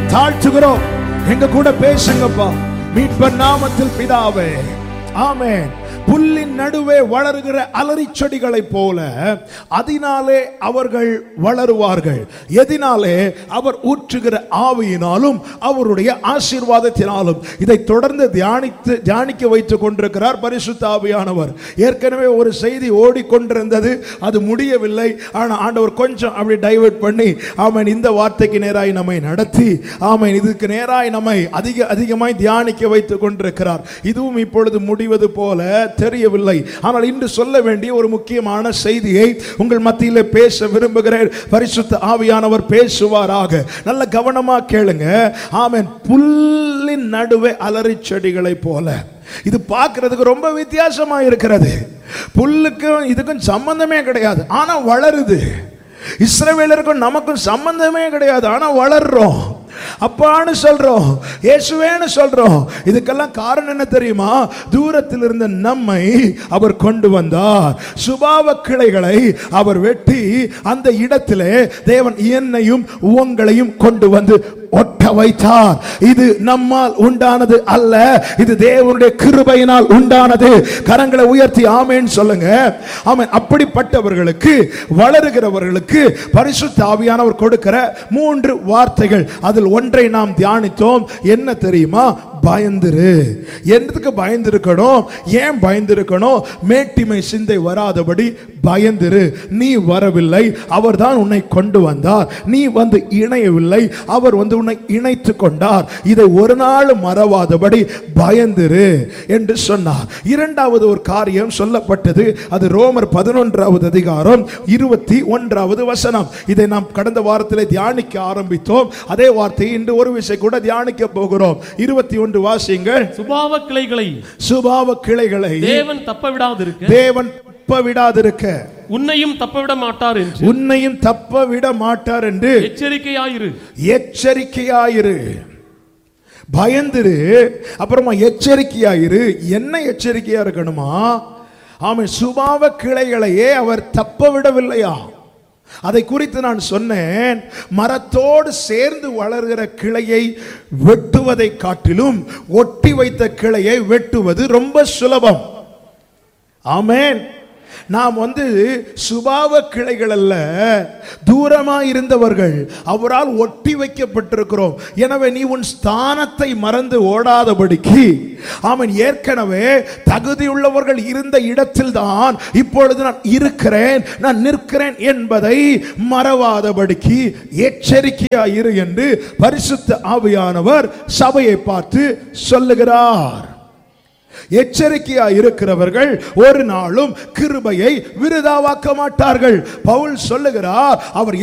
தாழ்த்துகிறோம் எங்க கூட பேசுங்கப்பா மீட்பர் நாமத்தில் பிதாவே ஆமென் புல்லின் நடுவே வளருகிற அலறி செடிகளைப் போல அதனாலே அவர்கள் வளருவார்கள் எதினாலே அவர் ஊற்றுகிற ஆவியினாலும் அவருடைய ஆசீர்வாதத்தினாலும் இதை தொடர்ந்து தியானித்து தியானிக்க வைத்துக் கொண்டிருக்கிறார் பரிசுத்த ஆவியானவர் ஏற்கனவே ஒரு செய்தி ஓடிக்கொண்டிருந்தது அது முடியவில்லை ஆனால் ஆண்டவர் கொஞ்சம் அப்படி டைவர்ட் பண்ணி ஆமென் இந்த வார்த்தைக்கு நேராய் நம்மை நடத்தி ஆமென் இதுக்கு நேராய் நம்மை அதிக அதிகமாய் தியானிக்க வைத்துக் கொண்டிருக்கிறார் இதுவும் இப்பொழுது முடிவது போல தெரியவில்லை ஆனால் இன்று சொல்ல வேண்டிய ஒரு முக்கியமான செய்தியை உங்கள் மத்தியிலே பேச விரும்புகிறேன் பரிசுத்த ஆவியானவர் பேசுவாராக நல்ல கவனமா கேளுங்க ஆமென் புல்லின் நடுவே அலறி செடிகளை போல இது பார்க்கிறதுக்கு ரொம்ப வித்தியாசமா இருக்கிறது புல்லுக்கும் இதுக்கும் சம்பந்தமே கிடையாது ஆனா வளருது இஸ்ரவேலருக்கும் நமக்கும் சம்பந்தமே கிடையாது ஆனா வளர்றோம் அப்பான்னு சொல்றோம் இயேசுவேன்னு சொல்றோம் இதுக்கெல்லாம் காரணம் என்ன தெரியுமா தூரத்தில் இருந்த நம்மை அவர் கொண்டு வந்தார் சுபாவ கிளைகளை அவர் வெட்டி அந்த இடத்திலே தேவன் என்னையும் உங்களையும் கொண்டு வந்து ஒட்ட வைத்தார் இது நம்மால் உண்டானது அல்ல இது தேவனுடைய கிருபையினால் உண்டானது கரங்களை உயர்த்தி ஆமேன்னு சொல்லுங்க ஆமென் அப்படிப்பட்டவர்களுக்கு வளருகிறவர்களுக்கு பரிசுத்த ஆவியானவர் கொடுக்கிற மூன்று வார்த்தைகள் அதில் ஒன்றை நாம் தியானித்தோம் என்ன தெரியுமா பயந்துரு எதுக்கு பயந்திருக்கணும் ஏன் பயந்திருக்கணும் மேட்டிமை சிந்தை வராதபடி பயந்திரு நீ வரவில்லை அவர்தான் உன்னை கொண்டு வந்தார் நீ வந்து இணையவில்லை அவர் வந்து உன்னை இணைத்து கொண்டார் இதை ஒரு நாள் மறவாதபடி பயந்திரு என்று சொன்னார் இரண்டாவது ஒரு காரியம் சொல்லப்பட்டது அது ரோமர் பதினொன்றாவது அதிகாரம் இருபத்தி ஒன்றாவது வசனம் இதை நாம் கடந்த வாரத்திலே தியானிக்க ஆரம்பித்தோம் அதே வார்த்தையை இன்று ஒரு விஷயம் கூட தியானிக்க போகிறோம் இருபத்தி ஒன்று வாசியுங்கள் சுபாவ கிளைகளை சுபாவ கிளைகளை தேவன் தப்ப விடாதிருக்க தேவன் தப்ப விடாதிருக்க உன்னையும் தப்ப விட மாட்டார் என்று உன்னையும் தப்ப விட மாட்டார் என்று எச்சரிக்கையாயிரு எச்சரிக்கையாயிரு பயந்துரு அப்புறமா எச்சரிக்கையாயிரு என்ன எச்சரிக்கையா இருக்கணுமா ஆமாம் சுபாவ கிளைகளையே அவர் தப்ப விடவில்லையா அதை குறித்து நான் சொன்னேன் மரத்தோடு சேர்ந்து வளர்கிற கிளையை வெட்டுவதை காட்டிலும் ஒட்டி வைத்த கிளையை வெட்டுவது ரொம்ப சுலபம் ஆமென் நாம் வந்து சுபாவ கிளைகள் அல்ல தூரமாக இருந்தவர்கள் அவரால் ஒட்டி வைக்கப்பட்டிருக்கிறோம் எனவே நீ உன் ஸ்தானத்தை மறந்து ஓடாதபடிக்கு அவன் ஏற்கனவே தகுதியுள்ளவர்கள் இருந்த இடத்தில் தான் இப்பொழுது நான் இருக்கிறேன் நான் நிற்கிறேன் என்பதை மறவாதபடிக்கு எச்சரிக்கையா இரு என்று பரிசுத்த ஆவியானவர் சபையை பார்த்து சொல்லுகிறார் எச்சரிக்கையா இருக்கிறவர்கள் ஒரு நாளும் கிருபையை விருதாவாக்க மாட்டார்கள் பவுல் சொல்லுகிறார் அவர்